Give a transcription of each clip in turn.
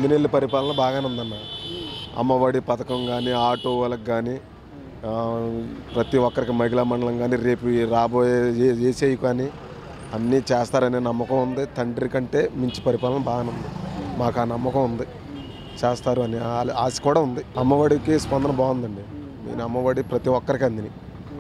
నందినెల్లి పరిపాలన బాగానే ఉందన్న అమ్మఒడి పథకం కానీ ఆటో వాళ్ళకి కానీ ఆ, ప్రతి ఒక్కరికి మహిళా మండలం కానీ రేపు ఈ రాబోయే ఏ- ఏసీఐ కానీ అన్నీ చేస్తారనే నమ్మకం ఉంది తండ్రి కంటే మించి పరిపాలన బాగానే ఉంది మాకు ఆ నమ్మకం ఉంది చేస్తారు అని ఆ- ఆశ కూడా ఉంది అమ్మఒడికి స్పందన బాగుందండి నేను అమ్మఒడి ప్రతి ఒక్కరికి అందిని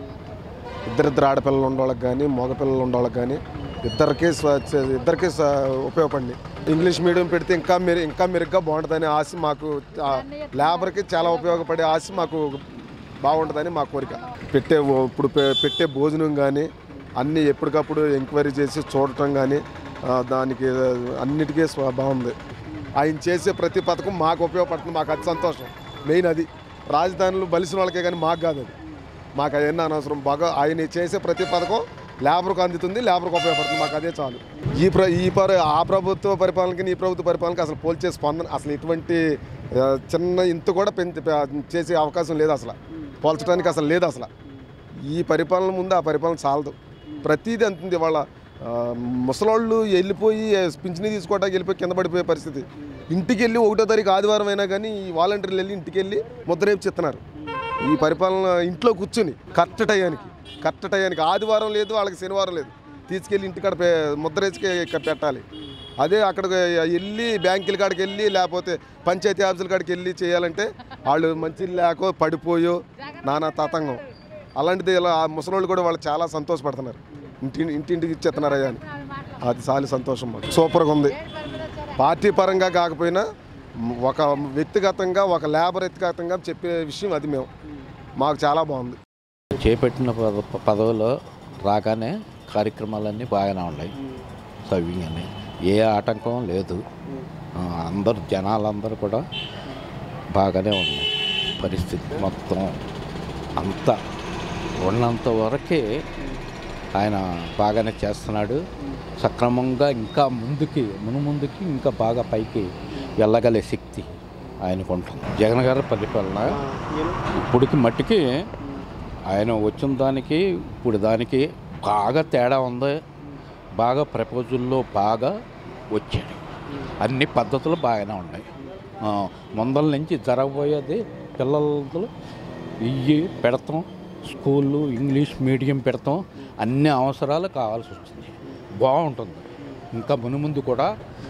ఇద్దరిద్దరు ఆడపిల్లలు ఉండేవాళ్ళకి కానీ మగపిల్లలు ఉండేవాళ్ళకి కానీ ఇద్దరికి స్వ- చ- ఇద్దరికి స- ఉపయోగపడింది ఇంగ్లీష్ మీడియం పెడితే ఇంకా మెరు ఇంకా మెరుగ్గా బాగుంటుందని ఆశ మాకు ఆ లేబర్కి చాలా ఉపయోగపడే ఆశ మాకు బాగుంటుందని మా కోరిక పెట్టే ఓ- ఇప్పుడు పె- పెట్టే భోజనం కానీ అన్నీ ఎప్పటికప్పుడు ఎంక్వైరీ చేసి చూడటం కానీ ఆ, దానికి అన్నిటికీ స్వ- బాగుంది ఆయన చేసే ప్రతి పథకం మాకు ఉపయోగపడుతుంది మాకు అది సంతోషం మెయిన్ అది రాజధానులు బలిసిన వాళ్ళకే కానీ మాకు కాదు అది మాకు అవన్నీ అనవసరం బాగా ఆయన చేసే ప్రతి పథకం లేబర్కు అందుతుంది లేబర్కు ఉపయోగపడుతుంది మాకు అదే చాలు ఈ ప్ర ఈ పర ఆ ప్రభుత్వ పరిపాలనకి ఈ ప్రభుత్వ పరిపాలనకి అసలు పోల్చే స్పందన అసలు ఇటువంటి ఆ, చిన్న ఇంత కూడా పెంచి పె- చేసే అవకాశం లేదు అసలు పోల్చడానికి అసలు లేదు అసలు ఈ పరిపాలన ముందు ఆ పరిపాలన చాలదు ప్రతిదీ అంతుంది వాళ్ళ ముసలోళ్ళు వెళ్ళిపోయి పింఛని తీసుకోవడానికి వెళ్ళిపోయి కింద పడిపోయే పరిస్థితి ఇంటికి వెళ్ళి ఒకటో తారీఖు ఆదివారం అయినా కానీ ఈ వాలంటీర్లు వెళ్ళి ఇంటికి వెళ్ళి ముద్రేపు చెప్తున్నారు ఈ పరిపాలన ఇంట్లో కూర్చుని కరెక్ట్ టయానికి కరెక్ట్ టయానికి ఆదివారం లేదు వాళ్ళకి శనివారం లేదు తీసుకెళ్ళి ఇంటికాడ పె- ముద్రేసి ఇక్కడ పెట్టాలి అదే అక్కడికి వెళ్ళి బ్యాంకుల కాడికి వెళ్ళి లేకపోతే పంచాయతీ ఆఫీసుల కాడికి వెళ్ళి చేయాలంటే వాళ్ళు మంచి లేకో పడిపోయో నానా తతంగం అలాంటిది ఇలా ఆ ముసలోళ్ళు కూడా వాళ్ళు చాలా సంతోషపడుతున్నారు ఇంటి ఇంటింటికి ఇచ్చేస్తున్నారయ్యా అని అది చాలా సంతోషం మాకు సూపర్గా ఉంది పార్టీ పరంగా కాకపోయినా ఒక వ్యక్తిగతంగా ఒక లేబర్ వ్యక్తిగతంగా చెప్పే విషయం అది మేము మాకు చాలా బాగుంది చేపట్టిన పద పదవిలో రాగానే కార్యక్రమాలన్నీ బాగానే ఉన్నాయి సవ్యంగానే ఏ ఆటంకం లేదు ఆ, అందరు జనాలందరూ కూడా బాగానే ఉన్నాయి పరిస్థితి మొత్తం అంతా ఉన్నంత వరకే ఆయన బాగానే చేస్తున్నాడు సక్రమంగా ఇంకా ముందుకి మునుముందుకి ఇంకా బాగా పైకి వెళ్ళగలే శక్తి ఆయనకు ఉంటుంది జగన్ గారి పరిపాలన ఇప్పటికి మట్టికి ఆయన వచ్చిన దానికి ఇప్పుడు దానికి బాగా తేడా ఉంది బాగా ప్రపోజల్లో బాగా వచ్చాడు అన్ని పద్ధతులు బాగానే ఉన్నాయి ఆ, ముందల నుంచి జరగబోయేది పిల్లలు ఇవి పెడతాం స్కూళ్ళు ఇంగ్లీష్ మీడియం పెడతాం అన్ని అవసరాలు కావాల్సి వచ్చింది బాగుంటుంది ఇంకా మునుముందు కూడా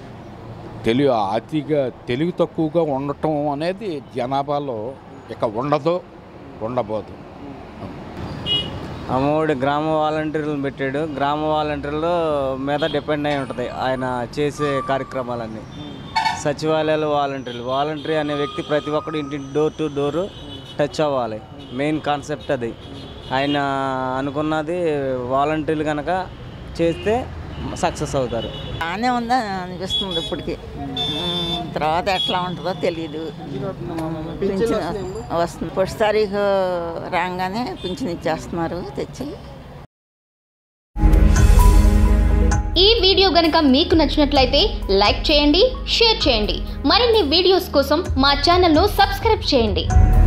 తెలివి అతిగా తెలివి తక్కువగా ఉండటం అనేది జనాభాలో ఇక ఉండదు ఉండబోదు అమ్మఒడి గ్రామ వాలంటీర్లను పెట్టాడు గ్రామ వాలంటీర్లు మీద డిపెండ్ అయి ఉంటుంది ఆయన చేసే కార్యక్రమాలన్నీ సచివాలయాలు వాలంటీర్లు వాలంటీర్ అనే వ్యక్తి ప్రతి ఒక్కడు ఇంటి డోర్ టు డోర్ టచ్ అవ్వాలి మెయిన్ కాన్సెప్ట్ అది ఆయన అనుకున్నది వాలంటీర్లు కనుక చేస్తే సక్సెస్ అవుతారు బాగానే ఉందని అనిపిస్తుంది ఇప్పటికి మ్మ్. తర్వాత ఎట్లా ఉంటుందో తెలియదు పింఛన్ వస్తుంది ఫస్ట్ తారీఖు రాగానే పింఛన్ ఇచ్చేస్తున్నారు తెచ్చి ఈ వీడియో గనుక మీకు నచ్చినట్లయితే లైక్ చేయండి షేర్ చేయండి మరిన్ని వీడియోస్ కోసం మా ఛానల్ను సబ్స్క్రైబ్ చేయండి